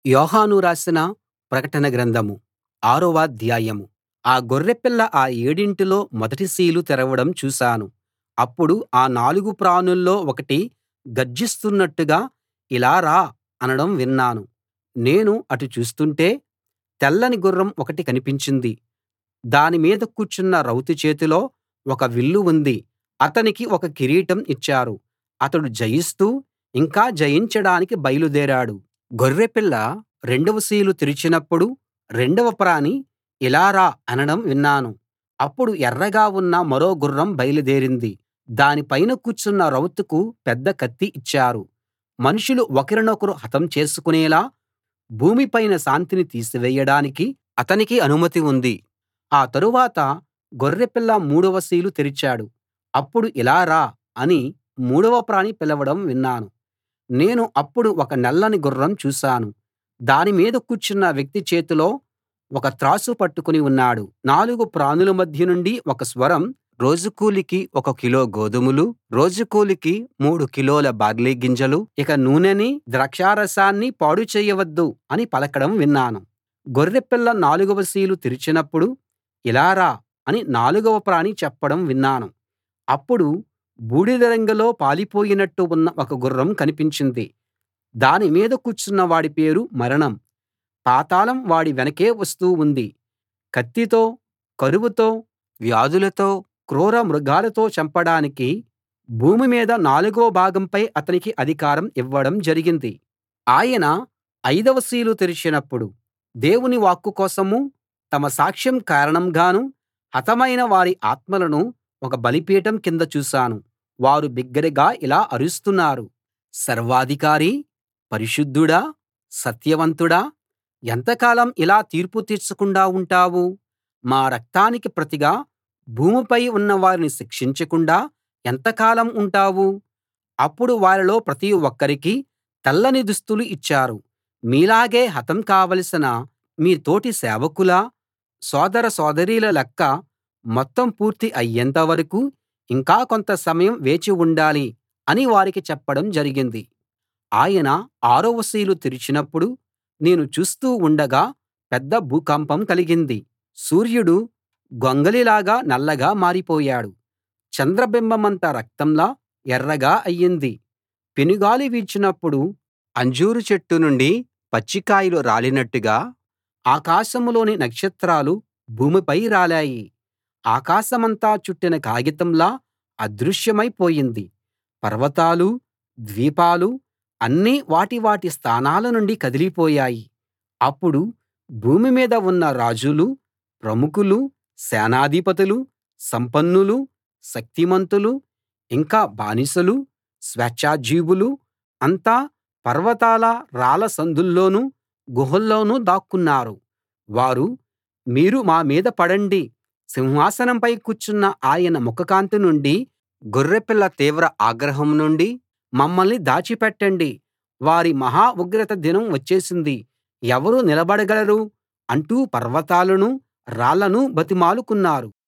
యోహాను రాసిన ప్రకటన గ్రంథం ఆరవ అధ్యాయం ఆ గొర్రెపిల్ల ఆ ఏడింటిలో మొదటి సీలు తెరవడం చూశాను అప్పుడు ఆ నాలుగు ప్రాణుల్లో ఒకటి గర్జిస్తున్నట్టుగా ఇలా రా అనడం విన్నాను నేను అటు చూస్తుంటే తెల్లని గుర్రం ఒకటి కనిపించింది దాని మీద కూర్చున్న రౌతు చేతిలో ఒక విల్లు ఉంది అతనికి ఒక కిరీటం ఇచ్చారు అతడు జయిస్తూ ఇంకా జయించడానికి బయలుదేరాడు గొర్రెపిల్ల రెండవ సీలు తెరిచినప్పుడు రెండవ ప్రాణి ఇలా రా అనడం విన్నాను అప్పుడు ఎర్రగా ఉన్న మరో గుర్రం బయలుదేరింది దాని పైన కూర్చున్న రౌతుకు పెద్ద కత్తి ఇచ్చారు మనుషులు ఒకరినొకరు హతం చేసుకునేలా భూమి పైన శాంతిని తీసివేయడానికి అతనికి అనుమతి ఉంది ఆ తరువాత గొర్రెపిల్ల మూడవ సీలు తెరిచాడు అప్పుడు ఇలా రా అని మూడవ ప్రాణి పిలవడం విన్నాను నేను అప్పుడు ఒక నల్లని గుర్రం చూశాను దాని మీద కూర్చున్న వ్యక్తి చేతిలో ఒక త్రాసు పట్టుకుని ఉన్నాడు నాలుగు ప్రాణుల మధ్య నుండి ఒక స్వరం రోజు కూలికి ఒక కిలో గోధుమలు రోజు కూలికి మూడు కిలోల బార్లీ గింజలు ఇక నూనెనీ ద్రాక్షారసాన్నీ పాడు చేయవద్దు అని పలకడం విన్నాను గొర్రెపిల్ల నాలుగవ సీలు తెరిచినప్పుడు ఇలా రా అని నాలుగవ ప్రాణి చెప్పడం విన్నాను అప్పుడు బూడిద రంగులో పాలిపోయినట్టు ఉన్న ఒక గుర్రం కనిపించింది దాని మీద కూర్చున్న వాడి పేరు మరణం పాతాళం వాడి వెనకే వస్తూ ఉంది కత్తితో కరువుతో వ్యాధులతో క్రూర మృగాలతో చంపడానికి భూమి మీద నాలుగో భాగంపై అతనికి అధికారం ఇవ్వడం జరిగింది ఆయన ఐదవ సీలు తెరిచినప్పుడు దేవుని వాక్కు కోసమూ తమ సాక్ష్యం కారణంగానూ హతమైన వారి ఆత్మలను ఒక బలిపీఠం కింద చూశాను వారు బిగ్గరగా ఇలా అరుస్తున్నారు సర్వాధికారీ పరిశుద్ధుడా సత్యవంతుడా ఎంతకాలం ఇలా తీర్పు తీర్చకుండా ఉంటావు మా రక్తానికి ప్రతిగా భూమిపై ఉన్న వారిని శిక్షించకుండా ఎంతకాలం ఉంటావు అప్పుడు వారిలో ప్రతి ఒక్కరికీ తెల్లని దుస్తులు ఇచ్చారు మీలాగే హతం కావలసిన మీ తోటి సేవకుల సోదర సోదరీల లెక్క మొత్తం పూర్తి అయ్యేంత వరకూ ఇంకా కొంత సమయం వేచి ఉండాలి అని వారికి చెప్పడం జరిగింది ఆయన ఆరవ సీలు తెరిచినప్పుడు నేను చూస్తూ ఉండగా పెద్ద భూకంపం కలిగింది సూర్యుడు గొంగళిలాగా నల్లగా మారిపోయాడు చంద్రబింబమంత రక్తంలా ఎర్రగా అయింది పెనుగాలి వీచినప్పుడు అంజూరు చెట్టు నుండి పచ్చికాయలు రాలినట్టుగా ఆకాశంలోని నక్షత్రాలు భూమిపై రాలాయి ఆకాశమంతా చుట్టిన కాగితంలా అదృశ్యమై పోయింది పర్వతాలూ ద్వీపాలూ అన్నీ వాటి వాటి స్థానాల నుండి కదిలిపోయాయి అప్పుడు భూమి మీద ఉన్న రాజులూ ప్రముఖులూ సేనాధిపతులూ సంపన్నులూ శక్తిమంతులూ ఇంకా బానిసలూ స్వేచ్ఛాజీవులూ అంతా పర్వతాల రాళ్ళ సందుల్లోనూ గుహల్లోనూ దాక్కున్నారు వారు మీరు మా మీద పడండి సింహాసనంపై కూర్చున్న ఆయన ముఖకాంతి నుండి గొర్రెపిల్ల తీవ్ర ఆగ్రహం నుండి మమ్మల్ని దాచిపెట్టండి వారి మహా ఉగ్రత దినం వచ్చేసింది ఎవరు నిలబడగలరు అంటూ పర్వతాలనూ రాళ్లనూ బతిమాలుకున్నారు